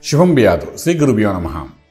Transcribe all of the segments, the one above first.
శుభం బియాదు శ్రీ గురుభ్యో నమ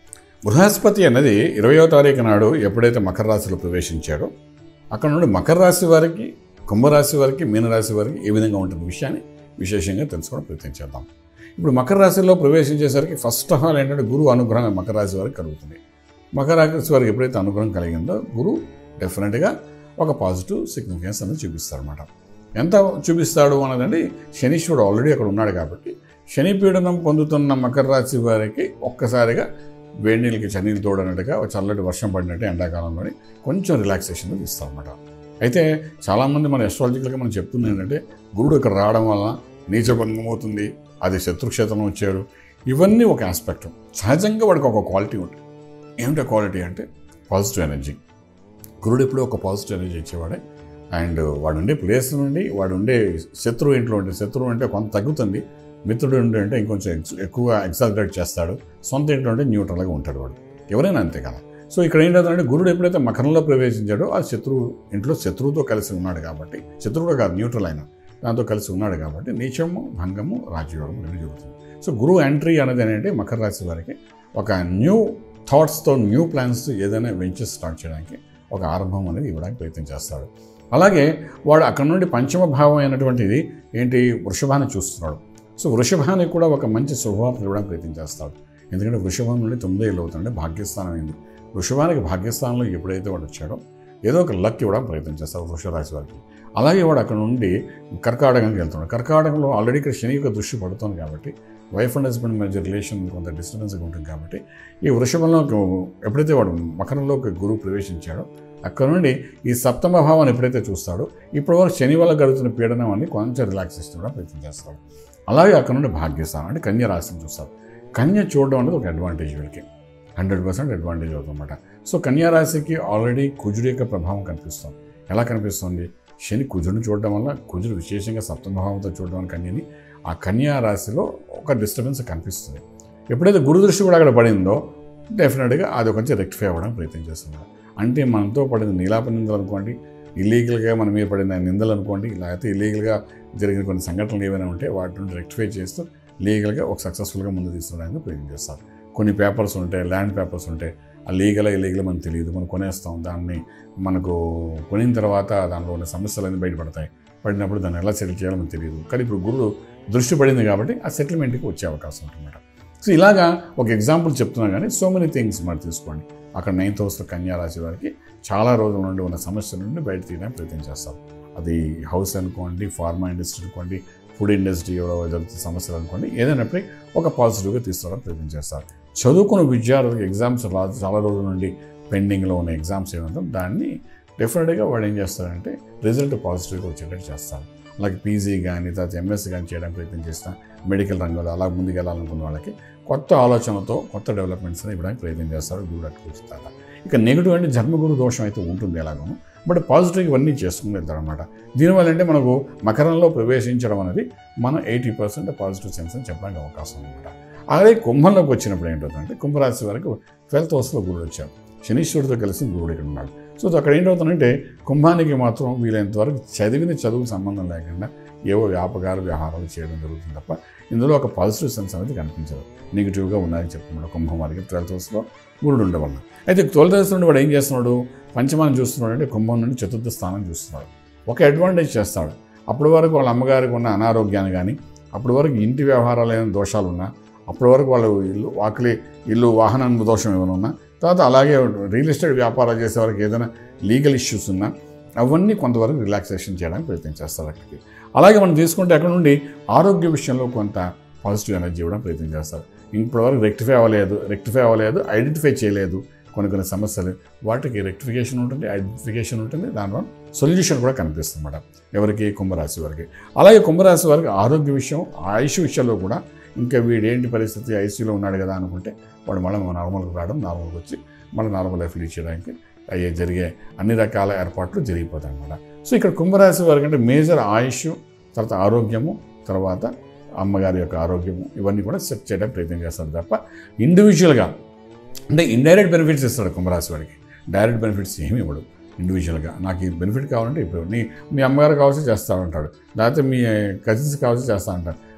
బృహస్పతి అన్నది ఇరవయో తారీఖు నాడు ఎప్పుడైతే మకర రాశిలో ప్రవేశించాడో అక్కడ నుండి మకర రాశి వారికి కుంభరాశి వారికి మీనరాశి వారికి ఏ విధంగా ఉంటుంది విషయాన్ని విశేషంగా తెలుసుకోవడం ప్రయత్నం చేద్దాం ఇప్పుడు మకర రాశిలో ప్రవేశించేసరికి ఫస్ట్ ఆఫ్ ఆల్ ఏంటంటే గురువు అనుగ్రహం మకర రాశి వారికి కలుగుతుంది మకర రాశి వారికి ఎప్పుడైతే అనుగ్రహం కలిగిందో గురువు డెఫినెట్గా ఒక పాజిటివ్ సిగ్నిఫికెన్స్ అనేది చూపిస్తాడు అనమాట ఎంత చూపిస్తాడు అన్నదండి శనీశ్వరుడు ఆల్రెడీ అక్కడ ఉన్నాడు కాబట్టి శని పీడనం పొందుతున్న మకర రాశి వారికి ఒక్కసారిగా వేడి నీళ్ళకి చనీళ్ళు తోడనట్టుగా ఒక చల్లటి వర్షం పడినట్టు ఎండాకాలంలోని కొంచెం రిలాక్సేషన్ ఇస్తారన్నమాట అయితే చాలామంది మన ఎస్ట్రాలజికల్గా మనం చెప్తుంది ఏంటంటే గురుడు ఇక్కడ రావడం వల్ల నీచభంగం అవుతుంది అది శత్రుక్షేత్రం వచ్చాడు ఇవన్నీ ఒక ఆస్పెక్ట్ సహజంగా వాడికి ఒక క్వాలిటీ ఉంటుంది ఏమిటో క్వాలిటీ అంటే పాజిటివ్ ఎనర్జీ గురుడు ఎప్పుడూ ఒక పాజిటివ్ ఎనర్జీ ఇచ్చేవాడే అండ్ వాడు ఉండే ప్లేస్ నుండి వాడు ఉండే శత్రువు ఇంట్లో ఉంటే శత్రువు అంటే కొంత తగ్గుతుంది మిత్రుడు ఉండే అంటే ఇంకొంచెం ఎక్స్ ఎక్కువగా ఎగ్జాగ్రేట్ చేస్తాడు సొంత ఇంట్లో ఉంటే న్యూట్రల్గా ఉంటాడు వాడు ఎవరైనా అంతే కదా సో ఇక్కడ ఏంటంటే గురుడు ఎప్పుడైతే మకరంలో ప్రవేశించాడో ఆ శత్రువు ఇంట్లో శత్రువుతో కలిసి ఉన్నాడు కాబట్టి శత్రువుడు కాదు న్యూట్రల్ అయిన దాంతో కలిసి ఉన్నాడు కాబట్టి నీచము భంగము రాజయోగం రెండు జరుగుతుంది సో గురువు ఎంట్రీ అనేది ఏంటంటే మకర రాశి వారికి ఒక న్యూ థాట్స్తో న్యూ ప్లాన్స్ ఏదైనా వెంచర్స్ స్టార్ట్ చేయడానికి ఒక ఆరంభం అనేది ఇవ్వడానికి ప్రయత్నం చేస్తాడు అలాగే వాడు అక్కడ నుండి పంచమ భావం అయినటువంటిది ఏంటి వృషభాన్ని చూస్తున్నాడు సో వృషభానికి కూడా ఒక మంచి శుభవార్త ఇవ్వడానికి ప్రయత్నం చేస్తాడు ఎందుకంటే వృషభం నుండి తొమ్మిది ఏళ్ళు అవుతుంటే భాగ్యస్థానం అయింది వృషభానికి భాగ్యస్థానంలో ఎప్పుడైతే వాడు వచ్చాడో ఏదో ఒక లక్ ఇవ్వడానికి ప్రయత్నం చేస్తాడు వృషరాశి వారికి అలాగే వాడు అక్కడ నుండి కర్కాటకంకి వెళ్తున్నాడు కర్కాటకంలో ఆల్రెడీ ఇక్కడ శని యొక్క దృష్టి పడుతుంది కాబట్టి వైఫ్ అండ్ హస్బెండ్ మధ్య రిలేషన్ కొంత డిస్టర్బెన్స్గా ఉంటుంది కాబట్టి ఈ వృషభంలో ఎప్పుడైతే వాడు మకరంలోకి గురువు ప్రవేశించాడో అక్కడ నుండి ఈ సప్తమ భావాన్ని ఎప్పుడైతే చూస్తాడో ఇప్పటి వరకు శని వల్ల గడుతున్న పీడనం అని కొంచెం రిలాక్సేషన్ కూడా ప్రయత్నం చేస్తాడు అలాగే అక్కడ నుండి భాగ్యస్థానం అంటే కన్య రాశిని చూస్తారు కన్య చూడడం అనేది ఒక అడ్వాంటేజ్ వీళ్ళకి హండ్రెడ్ పర్సెంట్ అడ్వాంటేజ్ అవుతుందన్నమాట సో కన్యా రాశికి ఆల్రెడీ కుజుడు యొక్క ప్రభావం కనిపిస్తుంది ఎలా కనిపిస్తుంది శని కుజుడిని చూడడం వల్ల కుజుడు విశేషంగా సప్తమభావంతో చూడడం వల్ల కన్యని ఆ కన్యా రాశిలో ఒక డిస్టర్బెన్స్ కనిపిస్తుంది ఎప్పుడైతే గురు దృష్టి కూడా అక్కడ పడిందో డెఫినెట్గా అది కొంచెం రెక్టిఫై అవ్వడానికి ప్రయత్నం చేస్తున్నారు అంటే మనతో పడిన నీలాప నిందలు అనుకోండి ఇల్లీగల్గా మన మీద పడిన నిందలు అనుకోండి లేకపోతే ఇల్లీగల్గా జరిగిన కొన్ని సంఘటనలు ఏమైనా ఉంటే వాటి నుండి రెక్టిఫై చేస్తూ లీగల్గా ఒక సక్సెస్ఫుల్గా ముందు తీసుకురావడానికి ప్రయత్నం చేస్తారు కొన్ని పేపర్స్ ఉంటాయి ల్యాండ్ పేపర్స్ ఉంటాయి ఆ లీగల్ ఇల్లీగల్ మనకు తెలియదు మనం కొనేస్తాం దాన్ని మనకు కొనిన తర్వాత దానిలో ఉన్న సమస్యలన్నీ బయటపడతాయి పడినప్పుడు దాన్ని ఎలా సెటిల్ చేయాలో మనకు తెలియదు కానీ ఇప్పుడు గురువు దృష్టి పడింది కాబట్టి ఆ సెటిల్మెంట్కి వచ్చే అవకాశం ఉంటుందన్నమాట సో ఇలాగా ఒక ఎగ్జాంపుల్ చెప్తున్నా కానీ సో మెనీ థింగ్స్ మరి తీసుకోండి అక్కడ నైన్త్ హౌస్లో కన్యా రాశి వారికి చాలా రోజుల నుండి ఉన్న సమస్యల నుండి బయట తీయడానికి ప్రయత్నం చేస్తారు అది హౌస్ అనుకోండి ఫార్మా ఇండస్ట్రీ అనుకోండి ఫుడ్ ఇండస్ట్రీ ఎవరో జరుగుతున్న సమస్యలు అనుకోండి ఏదైనప్పటికీ ఒక పాజిటివ్గా తీసుకురావడానికి ప్రయత్నం చేస్తారు చదువుకున్న విద్యార్థులకు ఎగ్జామ్స్ చాలా రోజుల నుండి పెండింగ్లో ఉన్న ఎగ్జామ్స్ ఏమంటాం దాన్ని డెఫినెట్గా వాడు ఏం చేస్తారంటే రిజల్ట్ పాజిటివ్గా వచ్చేటట్టు చేస్తారు అలాగే పీజీ కానీ తర్వాత ఎంఎస్ కానీ చేయడానికి ప్రయత్నం చేసిన మెడికల్ రంగంలో అలా ముందుకు వెళ్ళాలనుకున్న వాళ్ళకి కొత్త ఆలోచనతో కొత్త డెవలప్మెంట్స్ ఇవ్వడానికి ప్రయత్నం చేస్తారు గురువు అట్టుకొస్తారు ఇక నెగిటివ్ అంటే జన్మగురు దోషం అయితే ఉంటుంది ఎలాగో బట్ పాజిటివ్ ఇవన్నీ చేసుకుని వెళ్తారనమాట దీనివల్ల అంటే మనకు మకరంలో ప్రవేశించడం అనేది మన ఎయిటీ పర్సెంట్ పాజిటివ్ సెన్స్ అని చెప్పడానికి అవకాశం అనమాట అలాగే కుంభంలోకి వచ్చినప్పుడు ఏంటవుతుందంటే కుంభరాశి వరకు ట్వెల్త్ హౌస్లో గురుడు వచ్చాడు శనీశ్వరుడితో కలిసి గురుడు ఇక్కడ ఉన్నాడు సో అక్కడ ఏంటవుతుందంటే కుంభానికి మాత్రం వీలైనంత వరకు చదివిన చదువుకు సంబంధం లేకుండా ఏవో వ్యాపకాల వ్యవహారాలు చేయడం జరుగుతుంది తప్ప ఇందులో ఒక పాజిటివ్ సెన్స్ అనేది కనిపించదు నెగిటివ్గా ఉన్నాయని చెప్తున్నాడు కుంభం వారికి ట్వెల్త్ హౌస్లో గురుడు ఉండవల్ల అయితే ట్వెల్త్ హౌస్ నుండి వాడు ఏం చేస్తున్నాడు పంచమాన్ని చూస్తున్నాడు అంటే కుంభం నుండి చతుర్థ స్థానం చూస్తున్నాడు ఒక అడ్వాంటేజ్ చేస్తాడు అప్పటి వరకు వాళ్ళ అమ్మగారికి ఉన్న అనారోగ్యాన్ని కానీ అప్పటి వరకు ఇంటి వ్యవహారాలు ఏమైనా దోషాలు ఉన్నా అప్పటి వరకు వాళ్ళు ఇల్లు వాకిలి ఇల్లు వాహనం దోషం ఏమైనా ఉన్నా తర్వాత అలాగే రియల్ ఎస్టేట్ వ్యాపారాలు చేసే వారికి ఏదైనా లీగల్ ఇష్యూస్ ఉన్నా అవన్నీ కొంతవరకు రిలాక్సేషన్ చేయడానికి ప్రయత్నం చేస్తారు అక్కడికి అలాగే మనం తీసుకుంటే అక్కడ నుండి ఆరోగ్య విషయంలో కొంత పాజిటివ్ ఎనర్జీ ఇవ్వడం ప్రయత్నం చేస్తారు ఇప్పటివరకు రెక్టిఫై అవ్వలేదు రెక్టిఫై అవ్వలేదు ఐడెంటిఫై చేయలేదు కొన్ని కొన్ని సమస్యలు వాటికి రెక్టిఫికేషన్ ఉంటుంది ఐడెంటిఫికేషన్ ఉంటుంది దానివల్ల సొల్యూషన్ కూడా కనిపిస్తుంది మేడం ఎవరికి కుంభరాశి వారికి అలాగే కుంభరాశి వారికి ఆరోగ్య విషయం ఆయుష్ విషయంలో కూడా ఇంకా వీడేంటి పరిస్థితి ఐసీయూలో ఉన్నాడు కదా అనుకుంటే వాడు మళ్ళీ నార్మల్గా రావడం నార్మల్గా వచ్చి మళ్ళీ నార్మల్ లైఫ్ లీడ్ చేయడానికి అయ్యే జరిగే అన్ని రకాల ఏర్పాట్లు జరిగిపోతాయి అన్నమాట సో ఇక్కడ కుంభరాశి వారికి అంటే మేజర్ ఆయుష్ తర్వాత ఆరోగ్యము తర్వాత అమ్మగారి యొక్క ఆరోగ్యము ఇవన్నీ కూడా సెట్ చేయడానికి ప్రయత్నం చేస్తారు తప్ప ఇండివిజువల్గా అంటే ఇండైరెక్ట్ బెనిఫిట్స్ ఇస్తాడు కుంభరాశి వాడికి డైరెక్ట్ బెనిఫిట్స్ ఏమి ఇవ్వడు ఇండివిజువల్గా నాకు ఈ బెనిఫిట్ కావాలంటే ఇప్పుడు నీ మీ అమ్మగారు కావాల్సి చేస్తా ఉంటాడు లేకపోతే మీ కజిన్స్ కావాల్సి చేస్తా అంటాడు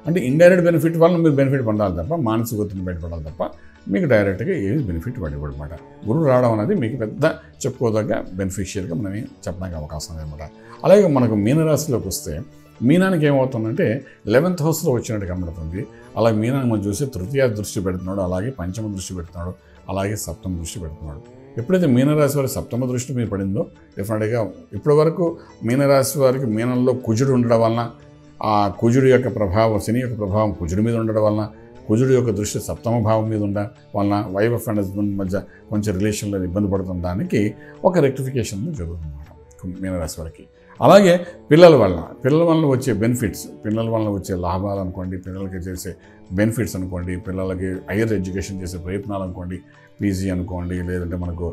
అంటే ఇండైరెక్ట్ బెనిఫిట్ వల్ల మీరు బెనిఫిట్ పొందాలి తప్ప మానసిక ఒత్తిడి బయటపడాలి తప్ప మీకు డైరెక్ట్గా ఏది బెనిఫిట్ పడిపోడమాట గురువు రావడం అనేది మీకు పెద్ద చెప్పుకోదగ్గ బెనిఫిషియల్గా మనం చెప్పడానికి అవకాశం అనమాట అలాగే మనకు మీనరాశిలోకి వస్తే మీనానికి ఏమవుతుందంటే లెవెన్త్ హౌస్లో వచ్చినట్టు కనబడుతుంది అలాగే మీనాన్ని మనం చూసి తృతీయ దృష్టి పెడుతున్నాడు అలాగే పంచమ దృష్టి పెడుతున్నాడు అలాగే సప్తమ దృష్టి పెడుతున్నాడు ఎప్పుడైతే మీనరాశి వారి సప్తమ దృష్టి మీద పడిందో డెఫినెట్గా ఇప్పటి వరకు మీనరాశి వారికి మీనంలో కుజుడు ఉండడం వలన ఆ కుజుడు యొక్క ప్రభావం శని యొక్క ప్రభావం కుజుడి మీద ఉండడం వలన కుజుడు యొక్క దృష్టి సప్తమ భావం మీద ఉండ వలన వైఫ్ అండ్ హస్బెండ్ మధ్య కొంచెం రిలేషన్లో ఇబ్బంది పడుతున్న దానికి ఒక రెక్టిఫికేషన్ జరుగుతుందన్నమాట మీనరాశి వారికి అలాగే పిల్లల వలన పిల్లల వలన వచ్చే బెనిఫిట్స్ పిల్లల వలన వచ్చే లాభాలు అనుకోండి పిల్లలకి చేసే బెనిఫిట్స్ అనుకోండి పిల్లలకి హైయర్ ఎడ్యుకేషన్ చేసే ప్రయత్నాలు అనుకోండి పీజీ అనుకోండి లేదంటే మనకు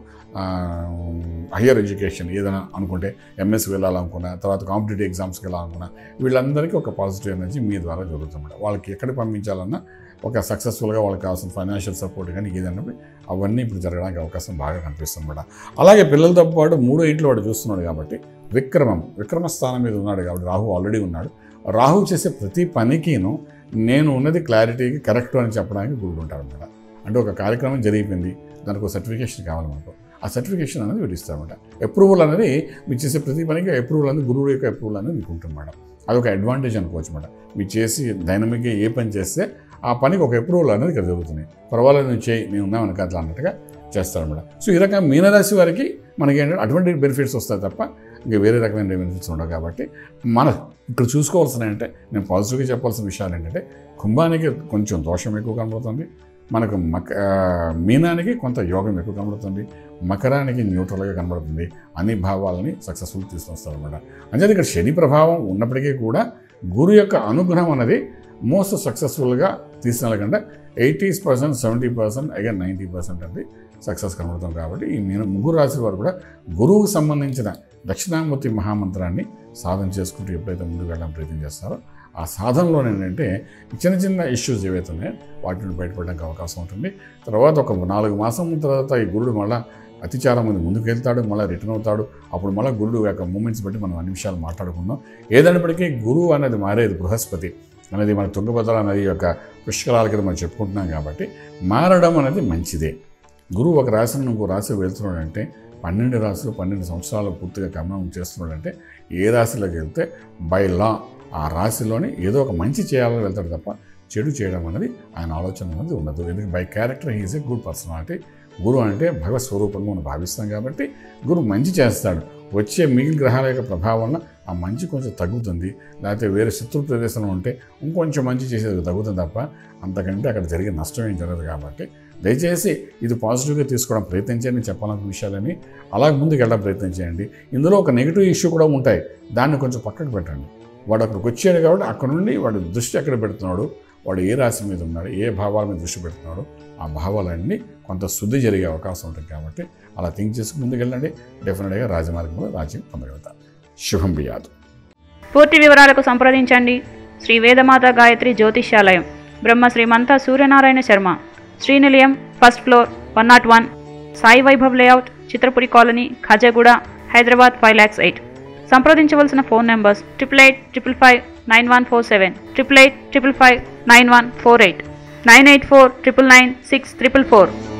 హయ్యర్ ఎడ్యుకేషన్ ఏదైనా అనుకుంటే ఎంఎస్ వెళ్ళాలనుకున్నా తర్వాత కాంపిటేటివ్ ఎగ్జామ్స్కి వెళ్ళాలనుకున్నా వీళ్ళందరికీ ఒక పాజిటివ్ ఎనర్జీ మీ ద్వారా జరుగుతుంది వాళ్ళకి ఎక్కడ పంపించాలన్నా ఒక సక్సెస్ఫుల్గా వాళ్ళకి కావాల్సిన ఫైనాన్షియల్ సపోర్ట్ కానీ ఏదైనా అవన్నీ ఇప్పుడు జరగడానికి అవకాశం బాగా కనిపిస్తుంది మేడం అలాగే పిల్లలతో పాటు మూడో ఇంట్లో వాడు చూస్తున్నాడు కాబట్టి విక్రమం విక్రమ స్థానం మీద ఉన్నాడు కాబట్టి రాహు ఆల్రెడీ ఉన్నాడు రాహు చేసే ప్రతి పనికిను నేను ఉన్నది క్లారిటీకి కరెక్ట్ అని చెప్పడానికి గురుడు ఉంటాడు అనమాట అంటే ఒక కార్యక్రమం జరిగిపోయింది దానికి ఒక సర్టిఫికేషన్ కావాలి మనకు ఆ సర్టిఫికేషన్ అనేది వీడు ఇస్తారన్నమాట అప్రూవల్ అనేది మీరు చేసే ప్రతి పనికి అప్రూవల్ అనేది గురువు యొక్క అప్రూవల్ అనేది మీకు ఉంటుంది మేడం అదొక అడ్వాంటేజ్ అనుకోవచ్చు మేడం మీరు చేసి డైనమిక్గా ఏ పని చేస్తే ఆ పనికి ఒక అప్రూవల్ అనేది ఇక్కడ జరుగుతుంది పర్వాలేదు నువ్వు చేయి నేను ఉన్నామని అట్లా అన్నట్టుగా చేస్తారన్నమాట సో ఈ రకంగా మీనరాశి వారికి మనకి ఏంటంటే అటువంటి బెనిఫిట్స్ వస్తాయి తప్ప ఇంకా వేరే రకమైన బెనిఫిట్స్ ఉండవు కాబట్టి మన ఇక్కడ చూసుకోవాల్సిన అంటే నేను పాజిటివ్గా చెప్పాల్సిన విషయాలు ఏంటంటే కుంభానికి కొంచెం దోషం ఎక్కువ కనబడుతుంది మనకు మక ఆ, మీనానికి కొంత యోగం ఎక్కువ కనబడుతుంది మకరానికి న్యూట్రల్గా కనబడుతుంది అన్ని భావాలని సక్సెస్ఫుల్ తీసుకొస్తారు అనమాట అంటే ఇక్కడ శని ప్రభావం ఉన్నప్పటికీ కూడా గురు యొక్క అనుగ్రహం అనేది మోస్ట్ సక్సెస్ఫుల్గా తీసుకెళ్ళకంటే eighties percent seventy percent again ninety percent అనేది సక్సెస్ కనబడుతుంది కాబట్టి ఈ మీన ముగ్గురు రాశి వారు కూడా గురువుకు సంబంధించిన దక్షిణామూర్తి మహామంత్రాన్ని సాధన చేసుకుంటూ ఎప్పుడైతే ముందుకు వెళ్ళడానికి ప్రయత్నం చేస్తారో ఆ సాధనలో ఏంటంటే చిన్న చిన్న ఇష్యూస్ ఏవైతే ఉన్నాయో వాటి నుండి బయటపడడానికి అవకాశం ఉంటుంది తర్వాత ఒక నాలుగు మాసం తర్వాత ఈ గురుడు మళ్ళీ అతిచారం మంది ముందుకు వెళ్తాడు మళ్ళీ రిటర్న్ అవుతాడు అప్పుడు మళ్ళీ గురుడు యొక్క మూమెంట్స్ బట్టి మనం అన్ని విషయాలు మాట్లాడుకుందాం ఏదైనప్పటికీ గురువు అనేది మారేది బృహస్పతి అనేది మన తుంగభద్ర నది యొక్క పుష్కరాల కింద మనం చెప్పుకుంటున్నాం కాబట్టి మారడం అనేది మంచిదే గురువు ఒక రాశి నుండి ఇంకో రాశి వెళ్తున్నాడంటే పన్నెండు రాశులు పన్నెండు సంవత్సరాలు పూర్తిగా గమనం చేస్తున్నాడంటే ఏ రాశిలోకి వెళ్తే బై లా ఆ రాశిలోని ఏదో ఒక మంచి చేయాలని వెళ్తాడు తప్ప చెడు చేయడం అనేది ఆయన ఆలోచన అనేది ఉండదు ఎందుకంటే by character he's a good personality గురు అంటే భగవత్ స్వరూపంగా మనం భావిస్తాం కాబట్టి గురు మంచి చేస్తాడు వచ్చే మిగిలిన గ్రహాల యొక్క ప్రభావం వలన ఆ మంచి కొంచెం తగ్గుతుంది లేకపోతే వేరే శత్రు ప్రదేశంలో ఉంటే ఇంకొంచెం మంచి చేసేది తగ్గుతుంది తప్ప అంతకంటే అక్కడ జరిగే నష్టం ఏం జరగదు కాబట్టి దయచేసి ఇది పాజిటివ్గా తీసుకోవడం ప్రయత్నించండి చెప్పాలన్న విషయాలని అలా ముందుకు వెళ్ళడం ప్రయత్నం చేయండి ఇందులో ఒక నెగిటివ్ ఇష్యూ కూడా ఉంటాయి దాన్ని కొంచెం పక్కకు పెట్టండి వాడు అక్కడికి వచ్చాడు కాబట్టి అక్కడ నుండి వాడు దృష్టి ఎక్కడ పెడుతున్నాడు వాడు ఏ రాశి మీద ఉన్నాడు ఏ భావాల మీద దృష్టి పెడుతున్నాడు ఆ భావాలన్నీ కొంత శుద్ధి జరిగే అవకాశం ఉంటుంది కాబట్టి అలా థింక్ చేసుకుని ముందుకెళ్ళండి డెఫినెట్గా రాజమార్గంలో రాజ్యం పొందగలుగుతారు శుభం బియాదు పూర్తి వివరాలకు సంప్రదించండి Shri Vedamata Gayatri Jyotishyalayam Brahma Shrimantha Suryanarayana Sharma Srinilayam first floor one nought one Sai Vaibhav layout Chitrapuri colony Khajaguda Hyderabad five lakhs eight సంప్రదించవలసిన phone numbers triple eight triple five nine one four seven triple eight triple five nine one four eight nine eight four triple nine six triple four